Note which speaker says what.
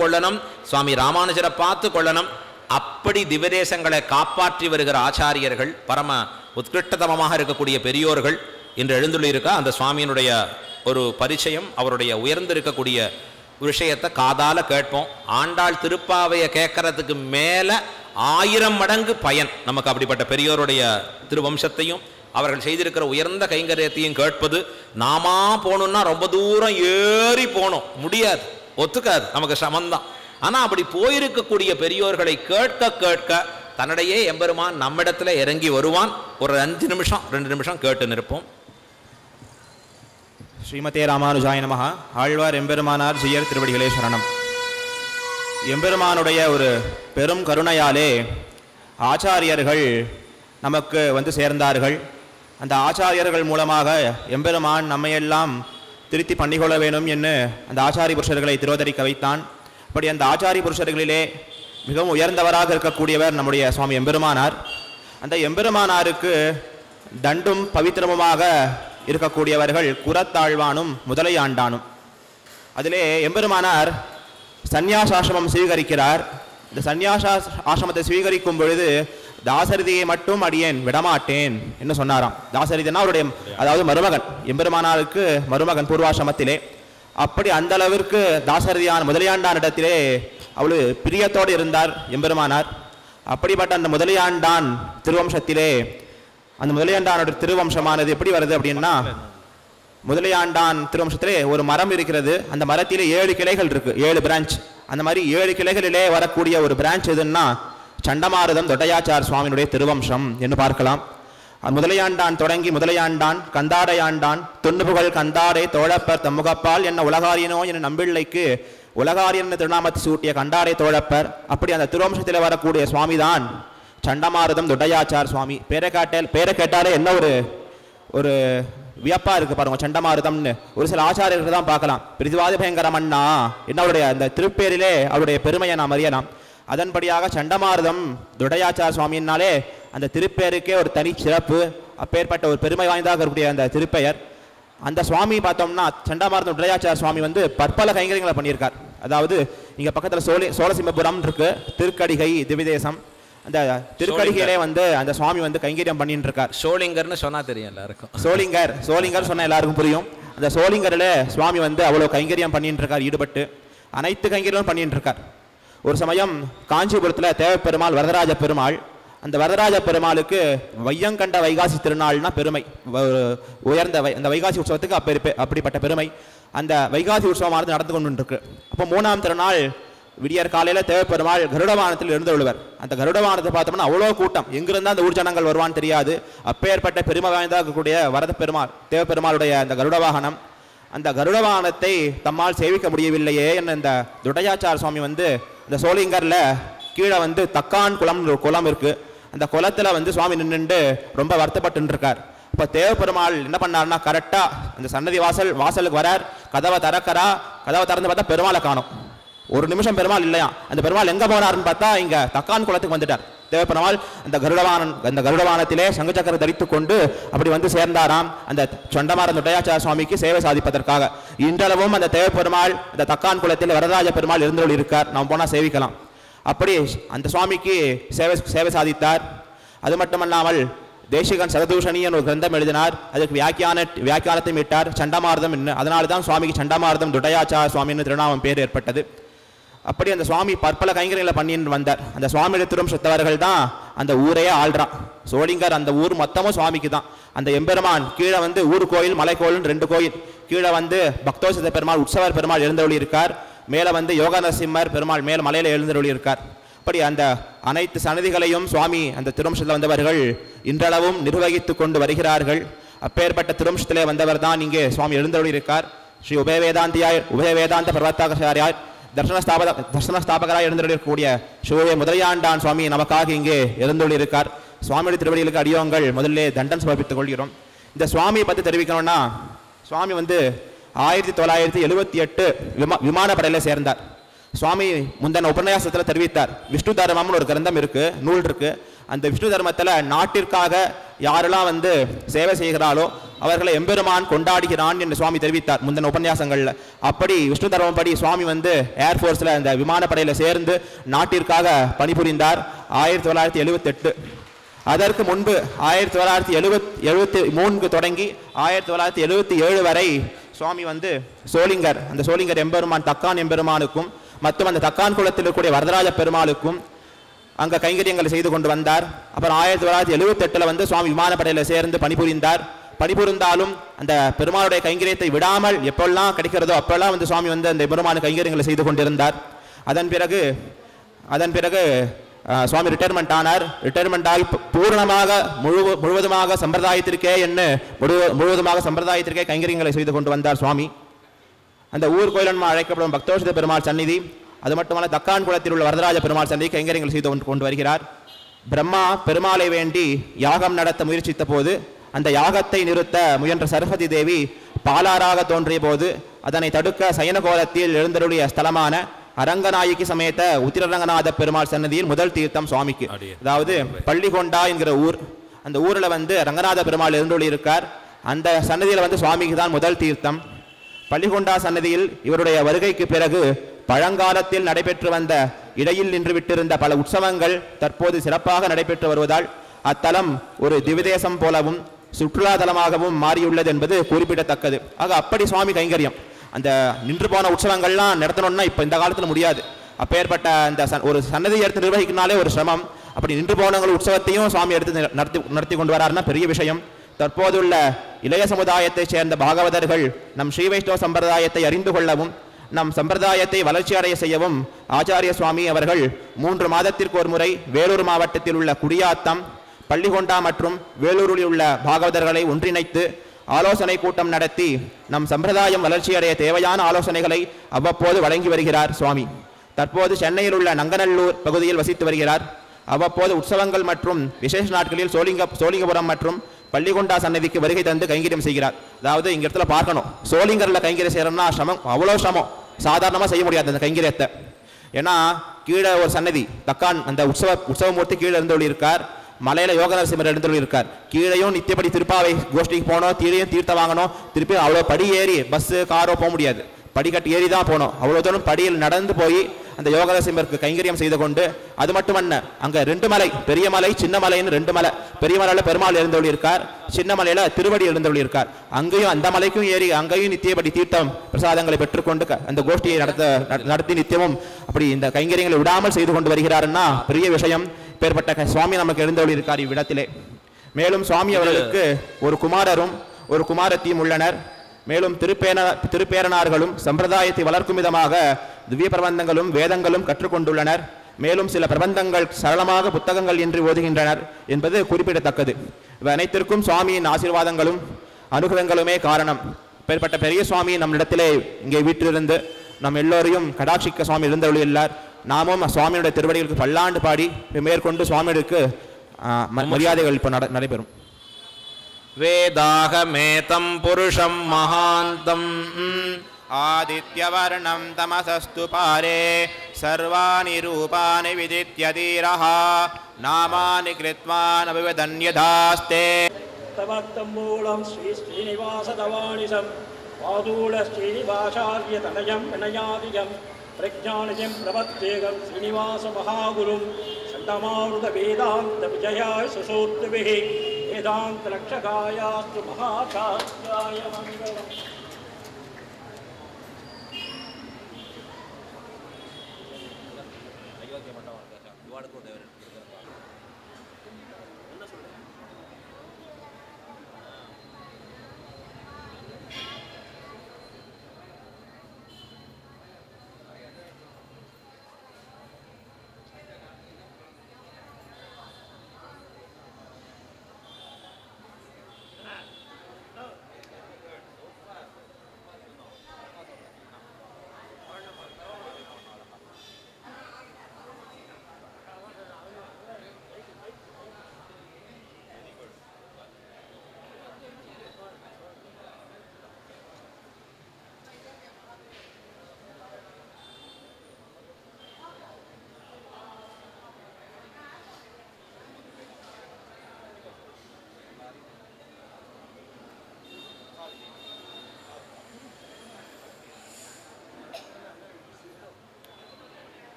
Speaker 1: கொள்ளணும் சுவாமி ராமானுஜரை பார்த்து கொள்ளணும் அப்படி திவ்யதேசங்களை காப்பாற்றி வருகிற ஆச்சாரியர்கள் பரம உத்கிருஷ்டதமமாக இருக்கக்கூடிய பெரியோர்கள் இன்று எழுந்துள்ளிருக்கா அந்த சுவாமியினுடைய ஒரு பரிச்சயம் அவருடைய உயர்ந்திருக்கக்கூடிய விஷயத்தை காதால கேட்போம் ஆண்டாள் திருப்பாவையை கேட்கறதுக்கு மேல ஆயிரம் மடங்கு பயன் நமக்கு அப்படிப்பட்ட பெரியோருடைய திருவம்சத்தையும் அவர்கள் செய்திருக்கிற உயர்ந்த கைங்கரியத்தையும் கேட்பது நாமா போகணும்னா ரொம்ப தூரம் ஏறி போகணும் முடியாது ஒத்துக்காது நமக்கு சமந்தான் ஆனா அப்படி போயிருக்கக்கூடிய பெரியோர்களை கேட்க கேட்க தன்னிடையே எம்பெருமான் நம்மிடத்துல இறங்கி வருவான் ஒரு அஞ்சு நிமிஷம் ரெண்டு நிமிஷம் கேட்டு நிற்போம்
Speaker 2: ஸ்ரீமதே ராமானுஜாய நமஹ ஆழ்வார் எம்பெருமானார் ஜியர் திருவடிகளே சரணம் எம்பெருமானுடைய ஒரு பெரும் கருணையாலே ஆச்சாரியர்கள் நமக்கு வந்து சேர்ந்தார்கள் அந்த ஆச்சாரியர்கள் மூலமாக எம்பெருமான் நம்மையெல்லாம் திருத்தி பண்ணிக்கொள்ள வேண்டும் என்று அந்த ஆச்சாரி புருஷர்களை திருவதரிக்க வைத்தான் அப்படி அந்த ஆச்சாரி புருஷர்களிலே மிகவும் உயர்ந்தவராக இருக்கக்கூடியவர் நம்முடைய சுவாமி எம்பெருமானார் அந்த எம்பெருமானாருக்கு தண்டும் பவித்திரமுமாக இருக்கக்கூடியவர்கள் குரத்தாழ்வானும் முதலையாண்டானும் அதிலே எம்பெருமானார் சந்நியாசாசிரமம் ஸ்வீகரிக்கிறார் இந்த சந்நியாசா ஆசிரமத்தை ஸ்வீகரிக்கும் பொழுது தாசரதியை மட்டும் அடியேன் விடமாட்டேன் என்று சொன்னாராம் தாசரதினா அவருடைய அதாவது மருமகன் எம்பெருமானாருக்கு மருமகன் பூர்வாசிரமத்திலே அப்படி அந்த அளவிற்கு தாசரதியான முதலியாண்டான் இடத்திலே அவ்வளவு பிரியத்தோடு இருந்தார் எம்பெருமானார் அப்படிப்பட்ட அந்த முதலியாண்டான் திருவம்சத்திலே அந்த முதலியாண்டானோட திருவம்சமானது எப்படி வருது அப்படின்னா முதலியாண்டான் திருவம்சத்திலே ஒரு மரம் இருக்கிறது அந்த மரத்திலே ஏழு கிளைகள் இருக்கு ஏழு பிரான்ச் அந்த மாதிரி ஏழு கிளைகளிலே வரக்கூடிய ஒரு பிரான்ச் எதுன்னா சண்டமாருதம் தொட்டையாச்சார் சுவாமியினுடைய திருவம்சம் என்று பார்க்கலாம் அது முதலையாண்டான் தொடங்கி முதலையாண்டான் கந்தாடையாண்டான் துண்ணுபுகள் கந்தாடை தோழப்பர் தம்முகப்பால் என்ன உலகாரியனோ என நம்பிள்ளைக்கு உலகாரியன் திருநாமத்தை சூட்டிய கண்டாடை தோழப்பர் அப்படி அந்த திருவம்சத்தில் வரக்கூடிய சுவாமிதான் சண்டமாருதம் தொட்டையாச்சார் சுவாமி பேரை காட்டல் பேரை கேட்டாலே என்ன ஒரு ஒரு வியப்பா இருக்கு பாருங்க சண்டமாருதம்னு ஒரு சில ஆச்சாரியர்கள் தான் பார்க்கலாம் பிரிதிவாதி பயங்கரம் அண்ணா என்ன அவருடைய அந்த திருப்பேரிலே அவருடைய பெருமையை நாம் அறியலாம் அதன்படியாக சண்டமாருதம் துடையாச்சார் சுவாமியினாலே அந்த திருப்பேருக்கே ஒரு தனி சிறப்பு அப்பேற்பட்ட ஒரு பெருமை வாய்ந்ததாக இருக்கக்கூடிய அந்த திருப்பெயர் அந்த சுவாமி பார்த்தோம்னா சண்டமாருதம் துடையாச்சார் சுவாமி வந்து பற்பல கைங்கரியங்களை பண்ணியிருக்கார் அதாவது இங்க பக்கத்துல சோழி சோழசிம்மபுரம் இருக்கு திருக்கடிகை திவிதேசம் அந்த திருக்கடிகையிலே வந்து அந்த சுவாமி வந்து கைங்கரியம் பண்ணிட்டு இருக்கார்
Speaker 1: ஷோலிங்கர்னு சொன்னா தெரியும் எல்லாருக்கும்
Speaker 2: சோளிங்கர் சோளிங்கர் சொன்ன எல்லாருக்கும் புரியும் அந்த சோளிங்கரில் சுவாமி வந்து அவ்வளோ கைங்கரியம் பண்ணிட்டு இருக்கார் ஈடுபட்டு அனைத்து கைங்கரியமும் பண்ணிட்டு இருக்கார் ஒரு சமயம் காஞ்சிபுரத்தில் தேவப்பெருமாள் வரதராஜ பெருமாள் அந்த வரதராஜ பெருமாளுக்கு வையங்கண்ட வைகாசி திருநாள்னா பெருமை வ- உயர்ந்த வை அந்த வைகாசி உற்சவத்துக்கு அப்பெரு அப்படிப்பட்ட பெருமை அந்த வைகாசி உற்சவமானது நடந்து கொண்டு இருக்கு அப்போ மூணாம் திருநாள் விடியற் காலையில் தேவப்பெருமாள் கருடவானத்தில் இருந்து விழுவர் அந்த கருடவானத்தை பார்த்தோம்னா அவ்வளோ கூட்டம் எங்கிருந்தா அந்த ஊர்ஜனங்கள் வருவான்னு தெரியாது அப்பேற்பட்ட பெருமை வாய்ந்தா இருக்கக்கூடிய வரத பெருமாள் தேவப்பெருமாளுடைய அந்த கருட வாகனம் அந்த கருடவாகனத்தை தம்மால் சேவிக்க முடியவில்லையே என்ன இந்த துடையாச்சார் சுவாமி வந்து இந்த சோளிங்கர்ல கீழே வந்து தக்கான் குளம் ஒரு குளம் இருக்கு அந்த குளத்துல வந்து சுவாமி நின்னுண்டு ரொம்ப வருத்தப்பட்டு இருக்கார் இப்போ தேவப்பெருமாள் என்ன பண்ணாருன்னா கரெக்டா அந்த சன்னதி வாசல் வாசலுக்கு வரார் கதவை திறக்கறா கதவை திறந்து பார்த்தா பெருமாளை காணோம் ஒரு நிமிஷம் பெருமாள் இல்லையா அந்த பெருமாள் எங்க போனாருன்னு பார்த்தா இங்க தக்கான் குளத்துக்கு வந்துட்டார் தேவப்பெருமாள் அந்த கருடவானன் அந்த கருடவானத்திலே சங்கச்சக்கர தரித்து கொண்டு அப்படி வந்து சேர்ந்தாராம் அந்த சொண்டமாரன் துட்டையாச்சார சுவாமிக்கு சேவை சாதிப்பதற்காக இன்றளவும் அந்த தேவப்பெருமாள் அந்த தக்கான் குளத்தில் வரதராஜ பெருமாள் இருந்தோள் இருக்கார் நாம் போனா சேவிக்கலாம் அப்படி அந்த சுவாமிக்கு சேவை சேவை சாதித்தார் அது மட்டுமல்லாமல் தேசிகன் சததூஷணியன் ஒரு கிரந்தம் எழுதினார் அதுக்கு வியாக்கியான வியாக்கியானத்தையும் இட்டார் சண்டமாரதம் என்ன அதனால தான் சுவாமிக்கு சண்டமாரதம் துடையாச்சார சுவாமின்னு திருநாமம் பேர் ஏற்பட்டது அப்படி அந்த சுவாமி பற்பல கைங்கரியங்களை பண்ணிட்டு வந்தார் அந்த சுவாமியோட திருவம்சத்தவர்கள் தான் அந்த ஊரையே ஆள்றான் சோழிங்கர் அந்த ஊர் மொத்தமும் சுவாமிக்கு தான் அந்த எம்பெருமான் கீழே வந்து ஊர் கோயில் மலை கோயில்னு ரெண்டு கோயில் கீழே வந்து பக்தோசித பெருமாள் உற்சவர் பெருமாள் எழுந்தருளி இருக்கார் மேலே வந்து யோக நரசிம்மர் பெருமாள் மேல் மலையில எழுந்தருளி இருக்கார் அப்படி அந்த அனைத்து சன்னதிகளையும் சுவாமி அந்த திருவம்சத்தில் வந்தவர்கள் இன்றளவும் நிர்வகித்து கொண்டு வருகிறார்கள் அப்பேற்பட்ட திருவம்சத்திலே வந்தவர் தான் இங்கே சுவாமி எழுந்தருளி இருக்கார் ஸ்ரீ உபய வேதாந்தியாய் உபய வேதாந்த பர்வத்தாச்சாரியாய் தர்சன ஸ்தாபக தர்சன ஸ்தாபகராய் எழுந்தருளக்கூடிய சிவவே முதலியாண்டான் சுவாமி நமக்காக இங்கே எழுந்தருளி இருக்கார் சுவாமியுடைய திருவடிகளுக்கு அடியோங்கள் முதல்ல தண்டன் சமர்ப்பித்துக் கொள்கிறோம் இந்த சுவாமியை பற்றி தெரிவிக்கணும்னா சுவாமி வந்து ஆயிரத்தி தொள்ளாயிரத்தி எழுபத்தி எட்டு விமா விமானப்படையில் சேர்ந்தார் சுவாமி முந்தன உபன்யாசத்தில் தெரிவித்தார் விஷ்ணு தர்மம்னு ஒரு கிரந்தம் இருக்கு நூல் இருக்கு அந்த விஷ்ணு தர்மத்தில் நாட்டிற்காக யாரெல்லாம் வந்து சேவை செய்கிறாளோ அவர்களை எம்பெருமான் கொண்டாடுகிறான் என்று சுவாமி தெரிவித்தார் முந்தின உபன்யாசங்கள்ல அப்படி விஷ்ணு தர்மப்படி சுவாமி வந்து ஏர்ஃபோர்ஸ்ல இந்த விமானப்படையில சேர்ந்து நாட்டிற்காக பணிபுரிந்தார் ஆயிரத்தி தொள்ளாயிரத்தி எழுவத்தெட்டு அதற்கு முன்பு ஆயிரத்தி தொள்ளாயிரத்தி எழுபத் எழுபத்தி மூணுக்கு தொடங்கி ஆயிரத்தி தொள்ளாயிரத்தி எழுபத்தி ஏழு வரை சுவாமி வந்து சோளிங்கர் அந்த சோளிங்கர் எம்பெருமான் தக்கான் எம்பெருமானுக்கும் மற்றும் அந்த தக்கான் குலத்தில் இருக்கக்கூடிய வரதராஜ பெருமாளுக்கும் அங்க கைங்கரியங்களை செய்து கொண்டு வந்தார் அப்புறம் ஆயிரத்தி தொள்ளாயிரத்தி எழுபத்தெட்டுல வந்து சுவாமி விமானப்படையில சேர்ந்து பணிபுரிந்தார் பணிபுரிந்தாலும் அந்த பெருமாளுடைய கைங்கரியத்தை விடாமல் எப்பெல்லாம் கிடைக்கிறதோ அப்பெல்லாம் வந்து சுவாமி வந்து அந்த பெருமான கைங்கரியங்களை செய்து கொண்டிருந்தார் அதன் பிறகு அதன் பிறகு அஹ், சுவாமி ரிட்டையர்மெண்ட் ஆனார் ரிட்டையர்மெண்ட் ஆகி பு- பூரணமாக முழு முழுவதுமாக சம்பிரதாயத்திற்கே என்ன முழு முழுவதுமாக சம்பிரதாயத்திற்கே கைங்கரியங்களை செய்து கொண்டு வந்தார் சுவாமி அந்த ஊர் கோயிலன்மா அழைக்கப்படும் பக்தோஷித பெருமாள் சந்நிதி அது மட்டுமல்ல தக்கான் குளத்தில் உள்ள வரதராஜ பெருமாள் சந்நிதி கைங்கரியங்கள் செய்து கொண்டு- கொண்டு வருகிறார் பிரம்மா பெருமாளை வேண்டி யாகம் நடத்த முயற்சித்த போது அந்த யாகத்தை நிறுத்த முயன்ற சரஸ்வதி தேவி பாலாராக தோன்றிய போது அதனை தடுக்க சயனகோலத்தில் எழுந்தருளிய ஸ்தலமான அரங்கநாயகி சமேத உத்திரரங்கநாத பெருமாள் சன்னதியில் முதல் தீர்த்தம் சுவாமிக்கு
Speaker 1: அடியே.
Speaker 2: அதாவது பள்ளிகொண்டா என்கிற ஊர் அந்த ஊர்ல வந்து ரங்கநாத பெருமாள் எழுந்தருளி இருக்கார் அந்த சன்னதியில வந்து சுவாமிக்கு தான் முதல் தீர்த்தம் பள்ளிகொண்டா சன்னதியில் இவருடைய வருகைக்கு பிறகு பழங்காலத்தில் நடைபெற்று வந்த இடையில் நின்று விட்டிருந்த பல உற்சவங்கள் தற்போது சிறப்பாக நடைபெற்று வருவதால் அத்தலம் ஒரு திவிதேசம் போலவும் சுற்றுலா தலமாகவும் மாறியுள்ளது என்பது குறிப்பிடத்தக்கது ஆக அப்படி சுவாமி கைங்கரியம் அந்த நின்று போன உற்சவங்கள்லாம் நடத்தணும்னா இப்போ இந்த காலத்தில் முடியாது அப்பேற்பட்ட அந்த சன்- ஒரு சன்னதியை எடுத்து நிர்வகிக்கனாலே ஒரு சிரமம் அப்படி நின்று போனவங்கள் உற்சவத்தையும் சுவாமி எடுத்து நி- நடத்தி நடத்தி கொண்டு வராருன்னா பெரிய விஷயம் தற்போதுள்ள இளைய சமுதாயத்தைச் சேர்ந்த பாகவதர்கள் நம் ஸ்ரீ வைஷ்ணவ சம்பிரதாயத்தை அறிந்து கொள்ளவும் நம் சம்பிரதாயத்தை வளர்ச்சி அடைய செய்யவும் ஆச்சாரிய சுவாமி அவர்கள் மூன்று மாதத்திற்கு ஒரு முறை வேலூர் மாவட்டத்தில் உள்ள குடியாத்தம் பள்ளிகொண்டா மற்றும் வேலூரில் உள்ள பாகவதர்களை ஒன்றிணைத்து ஆலோசனை கூட்டம் நடத்தி நம் சம்பிரதாயம் வளர்ச்சியடைய தேவையான ஆலோசனைகளை அவ்வப்போது வழங்கி வருகிறார் சுவாமி தற்போது சென்னையில் உள்ள நங்கநல்லூர் பகுதியில் வசித்து வருகிறார் அவ்வப்போது உற்சவங்கள் மற்றும் விசேஷ நாட்களில் சோழிங்க சோழிங்கபுரம் மற்றும் பள்ளிகொண்டா சன்னதிக்கு வருகை தந்து கைங்கரியம் செய்கிறார் அதாவது இங்க இடத்துல பார்க்கணும் சோழிங்கரில் கைங்கரியம் செய்யறோம்னா சிரமம் அவ்வளோ சிரமம் சாதாரணமாக செய்ய முடியாது அந்த கைங்கரியத்தை ஏன்னா கீழே ஒரு சன்னதி தக்கான் அந்த உற்சவ உற்சவமூர்த்தி கீழே இருந்தொழி இருக்கார் மலையில யோக நரசிம்மர் எழுந்தொழி இருக்கார் கீழையும் நித்தியப்படி திருப்பாவை கோஷ்டிக்கு போனோம் கீழையும் தீர்த்தம் வாங்கணும் திருப்பி அவ்வளோ படி ஏறி பஸ்ஸு காரோ போக முடியாது படிக்கட்டு ஏறி தான் போனோம் அவ்வளோ தூரம் படியில் நடந்து போய் அந்த யோக நரசிம்மருக்கு கைங்கரியம் செய்து கொண்டு அது மட்டுமல்ல அங்க ரெண்டு மலை பெரிய மலை சின்ன மலைன்னு ரெண்டு மலை பெரிய மலையில பெருமாள் எழுந்தொழி இருக்கார் சின்ன மலையில திருவடி எழுந்தொழி இருக்கார் அங்கேயும் அந்த மலைக்கும் ஏறி அங்கேயும் நித்தியப்படி தீர்த்தம் பிரசாதங்களை பெற்றுக்கொண்டு க- அந்த கோஷ்டியை நடத்த நட- நடத்தி நித்தியமும் அப்படி இந்த கைங்கரியங்களை விடாமல் செய்து கொண்டு வருகிறாருன்னா பெரிய விஷயம் பேர்பட்ட க- சுவாமி நமக்கு எழுந்தொழி இருக்கார் இவ்விடத்திலே மேலும் சுவாமி அவர்களுக்கு ஒரு குமாரரும் ஒரு குமாரத்தியும் உள்ளனர் மேலும் திருப்பேன திருப்பேரனார்களும் சம்பிரதாயத்தை வளர்க்கும் விதமாக திவ்ய பிரபந்தங்களும் வேதங்களும் கற்றுக்கொண்டுள்ளனர் மேலும் சில பிரபந்தங்கள் சரளமாக புத்தகங்கள் என்று ஓதுகின்றனர் என்பது குறிப்பிடத்தக்கது இவை அனைத்திற்கும் சுவாமியின் ஆசீர்வாதங்களும் அனுகிரகங்களுமே காரணம் பேர்பட்ட பெரிய சுவாமி நம்மிடத்திலே இங்கே வீற்றிருந்து நம் எல்லோரையும் கடாட்சிக்க சுவாமி எழுந்தருளியுள்ளார் நாமும் சுவாமியுடைய திருவடிகளுக்கு பல்லாண்டு பாடி மேற்கொண்டு சுவாமிகளுக்கு ஆ, ம- மரியாதைகள் இப்போ நட நடைபெறும்
Speaker 1: வேதாகமேதம் புருஷம் மகாந்தம்
Speaker 2: आदित्यवर्णं तमसस्तु पारे सर्वाणि रूपाणि विदित्य धीरः नामानि कृत्वा न विवदन्यधास्ते
Speaker 3: तमत्तम्बूलं श्रीश्रीनिवासतवाणिशं पादूलश्रीनिवासार्यतनयं विनयादिजं प्रज्ञानिजं प्रपत्तेकं श्रीनिवासमहागुरुं षण्डमारुतवेदान्तविजयाय सुसूत्रिभिः वेदान्तरक्षकायास्तु महाचार्याय मङ्गलम्